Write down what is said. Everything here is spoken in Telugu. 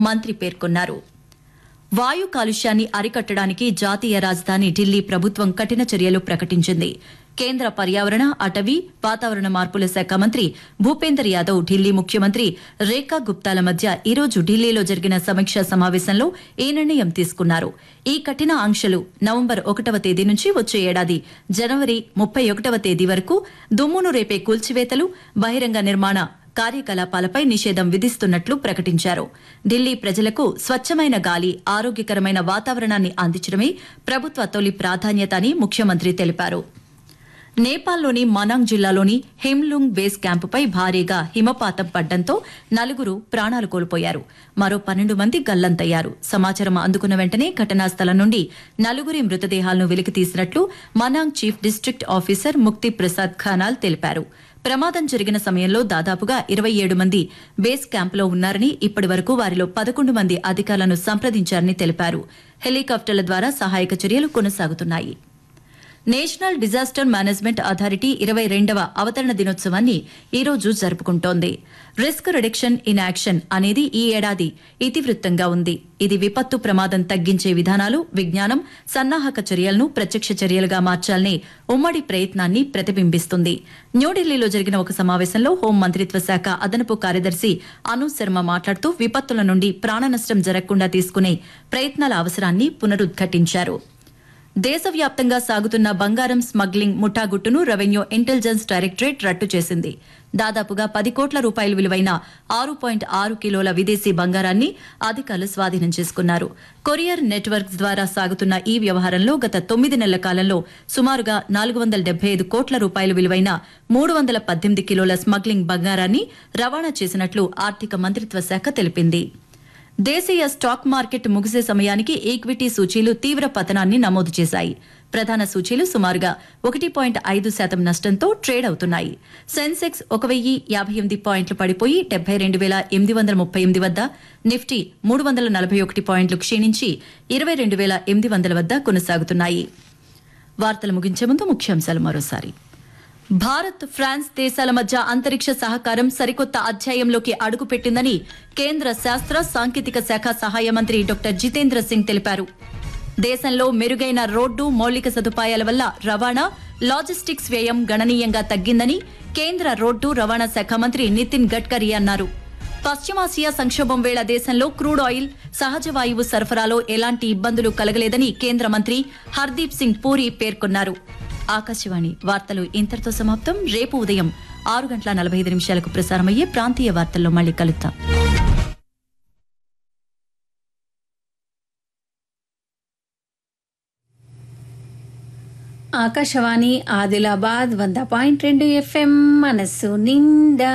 మంత్రి పేర్కొన్నారు వాయు కాలుష్యాన్ని అరికట్టడానికి జాతీయ రాజధాని ఢిల్లీ ప్రభుత్వం కఠిన చర్యలు ప్రకటించింది కేంద్ర పర్యావరణ అటవీ వాతావరణ మార్పుల శాఖ మంత్రి భూపేందర్ యాదవ్ ఢిల్లీ ముఖ్యమంత్రి రేఖా గుప్తాల మధ్య ఈరోజు ఢిల్లీలో జరిగిన సమీక్షా సమావేశంలో ఈ నిర్ణయం తీసుకున్నారు ఈ కఠిన ఆంక్షలు నవంబర్ ఒకటవ తేదీ నుంచి వచ్చే ఏడాది జనవరి ముప్పై ఒకటవ తేదీ వరకు దుమ్మును రేపే కూల్చివేతలు బహిరంగ నిర్మాణ కార్యకలాపాలపై నిషేధం విధిస్తున్నట్లు ప్రకటించారు ఢిల్లీ ప్రజలకు స్వచ్ఛమైన గాలి ఆరోగ్యకరమైన వాతావరణాన్ని అందించడమే ప్రభుత్వ తొలి ప్రాధాన్యత అని ముఖ్యమంత్రి తెలిపారు నేపాల్లోని మనాంగ్ జిల్లాలోని హిమ్లుంగ్ బేస్ క్యాంపుపై భారీగా హిమపాతం పడ్డంతో నలుగురు ప్రాణాలు కోల్పోయారు మరో పన్నెండు మంది గల్లంతయ్యారు సమాచారం అందుకున్న వెంటనే ఘటనా స్థలం నుండి నలుగురి మృతదేహాలను వెలికితీసినట్లు Manang chief district officer Mukti Prasad ఖానాల్ తెలిపారు ప్రమాదం జరిగిన సమయంలో దాదాపుగా ఇరవై ఏడు మంది బేస్ క్యాంపులో ఉన్నారని ఇప్పటి వరకు వారిలో పదకొండు మంది అధికారులను సంప్రదించారని తెలిపారు హెలికాప్టర్ల ద్వారా సహాయక చర్యలు కొనసాగుతున్నాయి నేషనల్ డిజాస్టర్ మేనేజ్మెంట్ అథారిటీ ఇరవై రెండవ అవతరణ దినోత్సవాన్ని ఈ రోజు జరుపుకుంటోంది రిస్క్ రిడక్షన్ ఇన్ యాక్షన్ అనేది ఈ ఏడాది ఇతివృత్తంగా ఉంది ఇది విపత్తు ప్రమాదం తగ్గించే విధానాలు విజ్ఞానం సన్నాహక చర్యలను ప్రత్యక్ష చర్యలుగా మార్చాలనే ఉమ్మడి ప్రయత్నాన్ని ప్రతిబింబిస్తుంది న్యూఢిల్లీలో జరిగిన ఒక సమావేశంలో హోం మంత్రిత్వ శాఖ అదనపు కార్యదర్శి అను శర్మ మాట్లాడుతూ విపత్తుల నుండి ప్రాణనష్టం జరగకుండా తీసుకునే ప్రయత్నాల అవసరాన్ని పునరుద్ఘాటించారు దేశవ్యాప్తంగా సాగుతున్న బంగారం స్మగ్లింగ్ ముఠాగుట్టును రెవెన్యూ ఇంటెలిజెన్స్ డైరెక్టరేట్ రట్టు చేసింది దాదాపుగా పది కోట్ల రూపాయల విలువైన ఆరు పాయింట్ ఆరు కిలోల విదేశీ బంగారాన్ని అధికారులు స్వాధీనం చేసుకున్నారు కొరియర్ నెట్వర్క్స్ ద్వారా సాగుతున్న ఈ వ్యవహారంలో గత తొమ్మిది నెలల కాలంలో సుమారుగా నాలుగు వందల డెబ్బై ఐదు కోట్ల రూపాయల విలువైన మూడు వందల పద్దెనిమిది కిలోల స్మగ్లింగ్ బంగారాన్ని రవాణా చేసినట్లు ఆర్థిక మంత్రిత్వ శాఖ తెలిపింది దేశీయ స్టాక్ మార్కెట్ ముగిసే సమయానికి ఈక్విటీ సూచీలు తీవ్ర పతనాన్ని నమోదు చేశాయి ప్రధాన సూచీలు సుమారుగా ఒకటి పాయింట్ ఐదు శాతం నష్టంతో ట్రేడ్ అవుతున్నాయి సెన్సెక్స్ ఒక వెయ్యి యాభై ఎనిమిది పాయింట్లు పడిపోయి డెబ్బై రెండు వేల ఎనిమిది వందల ముప్పై ఎనిమిది వద్ద నిఫ్టీ మూడు వందల నలభై ఒకటి పాయింట్లు క్షీణించి ఇరవై రెండు వేల ఎనిమిది వందల వద్ద కొనసాగుతున్నాయి వార్తలు ముగించే ముందు ముఖ్యాంశాలు మరోసారి భారత్ ఫ్రాన్స్ దేశాల మధ్య అంతరిక్ష సహకారం సరికొత్త అధ్యాయంలోకి అడుగుపెట్టిందని కేంద్ర శాస్త్ర సాంకేతిక శాఖ సహాయ మంత్రి డాక్టర్ జితేంద్ర సింగ్ తెలిపారు దేశంలో మెరుగైన రోడ్డు మౌలిక సదుపాయాల వల్ల రవాణా లాజిస్టిక్స్ వ్యయం గణనీయంగా తగ్గిందని కేంద్ర రోడ్డు రవాణా శాఖ మంత్రి నితిన్ గడ్కరీ అన్నారు పశ్చిమాసియా సంక్షోభం వేళ దేశంలో క్రూడ్ ఆయిల్ సహజ వాయువు సరఫరాలో ఎలాంటి ఇబ్బందులు కలగలేదని కేంద్ర మంత్రి హర్దీప్ సింగ్ పూరి పేర్కొన్నారు ఆకాశవాణి వార్తలు ఇంతటితో సమాప్తం రేపు ఉదయం ఆరు గంటల నలభై ఐదు నిమిషాలకు ప్రసారమయ్యే ప్రాంతీయ వార్తల్లో మళ్ళీ కలుద్దాం ఆకాశవాణి ఆదిలాబాద్ వంద పాయింట్ రెండు ఎఫ్ఎం మనస్సు నిండా